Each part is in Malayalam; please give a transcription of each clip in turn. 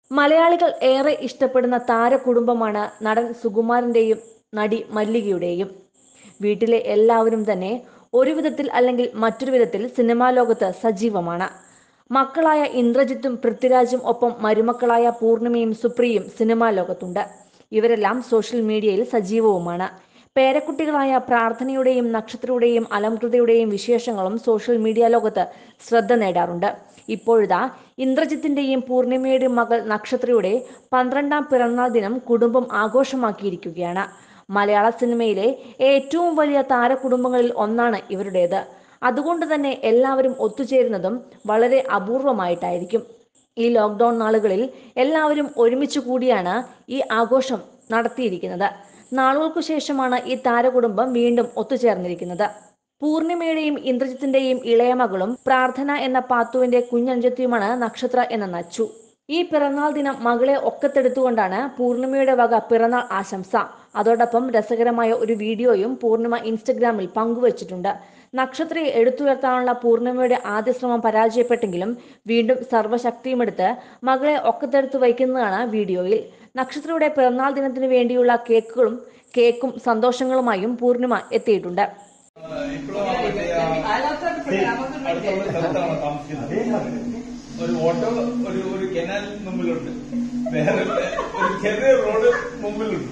മലയാളികൾ ഏറെ ഇഷ്ടപ്പെടുന്ന താരകുടുംബമാണ് നടൻ സുകുമാരന്റെയും നടി മല്ലികയുടെയും വീട്ടിലെ എല്ലാവരും തന്നെ ഒരു വിധത്തിൽ അല്ലെങ്കിൽ മറ്റൊരു വിധത്തിൽ സിനിമാ ലോകത്ത് സജീവമാണ് മക്കളായ ഇന്ദ്രജിത്തും പൃഥ്വിരാജും ഒപ്പം മരുമക്കളായ പൂർണിമയും സുപ്രിയും സിനിമാ ലോകത്തുണ്ട് ഇവരെല്ലാം സോഷ്യൽ മീഡിയയിൽ സജീവവുമാണ് പേരക്കുട്ടികളായ പ്രാർത്ഥനയുടെയും നക്ഷത്രയുടെയും അലംകൃതയുടെയും വിശേഷങ്ങളും സോഷ്യൽ മീഡിയ ലോകത്ത് ശ്രദ്ധ നേടാറുണ്ട് ഇപ്പോഴിതാ ഇന്ദ്രജിത്തിന്റെയും പൂർണിമയുടെയും മകൾ നക്ഷത്രയുടെ പന്ത്രണ്ടാം പിറന്നാൾ ദിനം കുടുംബം ആഘോഷമാക്കിയിരിക്കുകയാണ് മലയാള സിനിമയിലെ ഏറ്റവും വലിയ താരകുടുംബങ്ങളിൽ ഒന്നാണ് ഇവരുടേത് അതുകൊണ്ട് തന്നെ എല്ലാവരും ഒത്തുചേരുന്നതും വളരെ അപൂർവമായിട്ടായിരിക്കും ഈ ലോക്ക്ഡൌൺ നാളുകളിൽ എല്ലാവരും ഒരുമിച്ച് കൂടിയാണ് ഈ ആഘോഷം നടത്തിയിരിക്കുന്നത് നാളുകൾക്കു ശേഷമാണ് ഈ താരകുടുംബം വീണ്ടും ഒത്തുചേർന്നിരിക്കുന്നത് പൂർണിമയുടെയും ഇന്ദ്രജിത്തിന്റെയും ഇളയ മകളും പ്രാർത്ഥന എന്ന പാത്തുവിന്റെ കുഞ്ഞഞ്ചത്തിയുമാണ് നക്ഷത്ര എന്ന നച്ചു ഈ പിറന്നാൾ ദിനം മകളെ ഒക്കത്തെടുത്തുകൊണ്ടാണ് പൂർണിമയുടെ വക പിറന്നാൾ ആശംസ അതോടൊപ്പം രസകരമായ ഒരു വീഡിയോയും പൂർണിമ ഇൻസ്റ്റഗ്രാമിൽ പങ്കുവച്ചിട്ടുണ്ട് നക്ഷത്രയെ എടുത്തുയർത്താനുള്ള പൂർണിമയുടെ ആദ്യ ശ്രമം പരാജയപ്പെട്ടെങ്കിലും വീണ്ടും സർവ്വശക്തിയുമെടുത്ത് മകളെ ഒക്കത്തെടുത്ത് വയ്ക്കുന്നതാണ് വീഡിയോയിൽ നക്ഷത്രയുടെ പിറന്നാൾ ദിനത്തിന് വേണ്ടിയുള്ള കേക്കുകളും കേക്കും സന്തോഷങ്ങളുമായും പൂർണിമ എത്തിയിട്ടുണ്ട് ഇപ്പോഴും അടുത്തുള്ള സ്ഥലത്താണ് താമസിക്കുന്നത് ഒരു ഓട്ടോ ഒരു ഒരു കെനാൽ മുമ്പിലുണ്ട് വേറെ ഒരു ചെറിയ റോഡ് മുമ്പിലുണ്ട്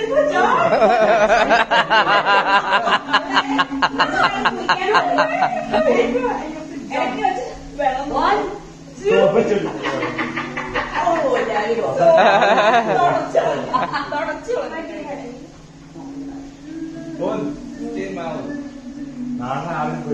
Go and stay in my house. നാളെ രാവിലെ പോയി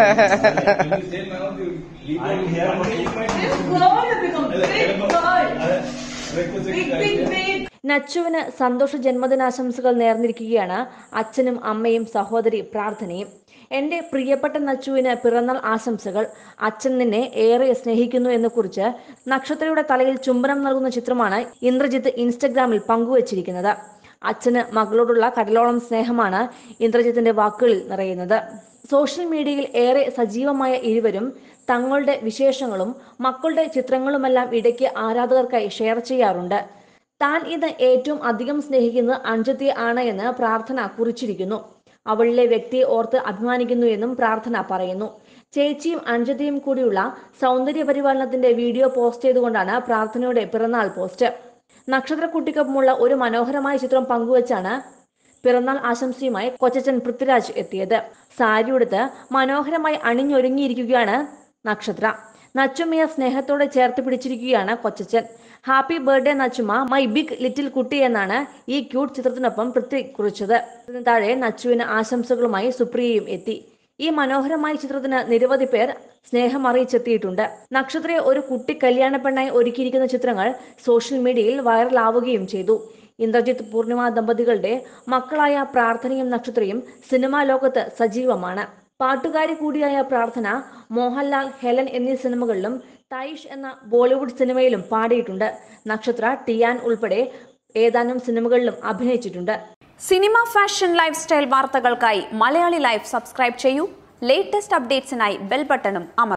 When you stay in my house, you leave I'm your- here for- One week, It's my- going to become അല്ല, big ചിലപ്പോ- boy. അതെ, breakfast ഒക്കെ Big, big, കഴിച്ച് big. നച്ചുവിന് സന്തോഷ ജന്മദിനാശംസകൾ നേർന്നിരിക്കുകയാണ് അച്ഛനും അമ്മയും സഹോദരി പ്രാർത്ഥനയും എന്റെ പ്രിയപ്പെട്ട നച്ചുവിന് പിറന്നാൾ ആശംസകൾ അച്ഛൻ നിന്നെ ഏറെ സ്നേഹിക്കുന്നു എന്ന് കുറിച്ച് നക്ഷത്രയുടെ തലയിൽ ചുംബനം നൽകുന്ന ചിത്രമാണ് ഇന്ദ്രജിത്ത് ഇൻസ്റ്റഗ്രാമിൽ പങ്കുവച്ചിരിക്കുന്നത് അച്ഛന് മകളോടുള്ള കടലോളം സ്നേഹമാണ് ഇന്ദ്രജിത്തിന്റെ വാക്കുകളിൽ നിറയുന്നത് സോഷ്യൽ മീഡിയയിൽ ഏറെ സജീവമായ ഇരുവരും തങ്ങളുടെ വിശേഷങ്ങളും മക്കളുടെ ചിത്രങ്ങളുമെല്ലാം ഇടയ്ക്ക് ആരാധകർക്കായി ഷെയർ ചെയ്യാറുണ്ട് താൻ ഇത് ഏറ്റവും അധികം സ്നേഹിക്കുന്നത് അഞ്ജത്തിയെ ആണ് എന്ന് പ്രാർത്ഥന കുറിച്ചിരിക്കുന്നു അവളിലെ വ്യക്തിയെ ഓർത്ത് അഭിമാനിക്കുന്നു എന്നും പ്രാർത്ഥന പറയുന്നു ചേച്ചിയും അഞ്ജതിയും കൂടിയുള്ള സൗന്ദര്യ പരിപാലനത്തിന്റെ വീഡിയോ പോസ്റ്റ് ചെയ്തുകൊണ്ടാണ് പ്രാർത്ഥനയുടെ പിറന്നാൾ പോസ്റ്റ് നക്ഷത്രക്കുട്ടിക്കൊപ്പമുള്ള ഒരു മനോഹരമായ ചിത്രം പങ്കുവച്ചാണ് പിറന്നാൾ ആശംസയുമായി കൊച്ചച്ചൻ പൃഥ്വിരാജ് എത്തിയത് സാരി ഉടുത്ത് മനോഹരമായി അണിഞ്ഞൊരുങ്ങിയിരിക്കുകയാണ് നക്ഷത്ര നച്ചുമ്മയെ സ്നേഹത്തോടെ ചേർത്ത് പിടിച്ചിരിക്കുകയാണ് കൊച്ചച്ചൻ happy birthday Nachumma my big little കുട്ടി എന്നാണ് ഈ ക്യൂട്ട് ചിത്രത്തിനൊപ്പം പൃഥ്വി കുറിച്ചത് ഇതിന് താഴെ നച്ചുവിന് ആശംസകളുമായി സുപ്രിയയും എത്തി ഈ മനോഹരമായ ചിത്രത്തിന് നിരവധി പേർ സ്നേഹം അറിയിച്ചെത്തിയിട്ടുണ്ട് നക്ഷത്രയെ ഒരു കുട്ടി കല്യാണ പെണ്ണായി ഒരുക്കിയിരിക്കുന്ന ചിത്രങ്ങൾ സോഷ്യൽ മീഡിയയിൽ വൈറലാവുകയും ചെയ്തു ഇന്ദ്രജിത്ത് പൂർണിമ ദമ്പതികളുടെ മക്കളായ പ്രാർത്ഥനയും നക്ഷത്രയും സിനിമാ ലോകത്ത് സജീവമാണ് പാട്ടുകാരി കൂടിയായ പ്രാർത്ഥന മോഹൻലാൽ ഹെലൻ എന്നീ സിനിമകളിലും തൈഷ് എന്ന ബോളിവുഡ് സിനിമയിലും പാടിയിട്ടുണ്ട് നക്ഷത്ര ടിയാൻ ഉൾപ്പെടെ ഏതാനും സിനിമകളിലും അഭിനയിച്ചിട്ടുണ്ട് സിനിമ ഫാഷൻ ലൈഫ് സ്റ്റൈൽ വാർത്തകൾക്കായി മലയാളി ലൈഫ് സബ്സ്ക്രൈബ് ചെയ്യൂ ലേറ്റസ്റ്റ് അപ്ഡേറ്റ്സിനായി ബെൽ ബട്ടണും അമർ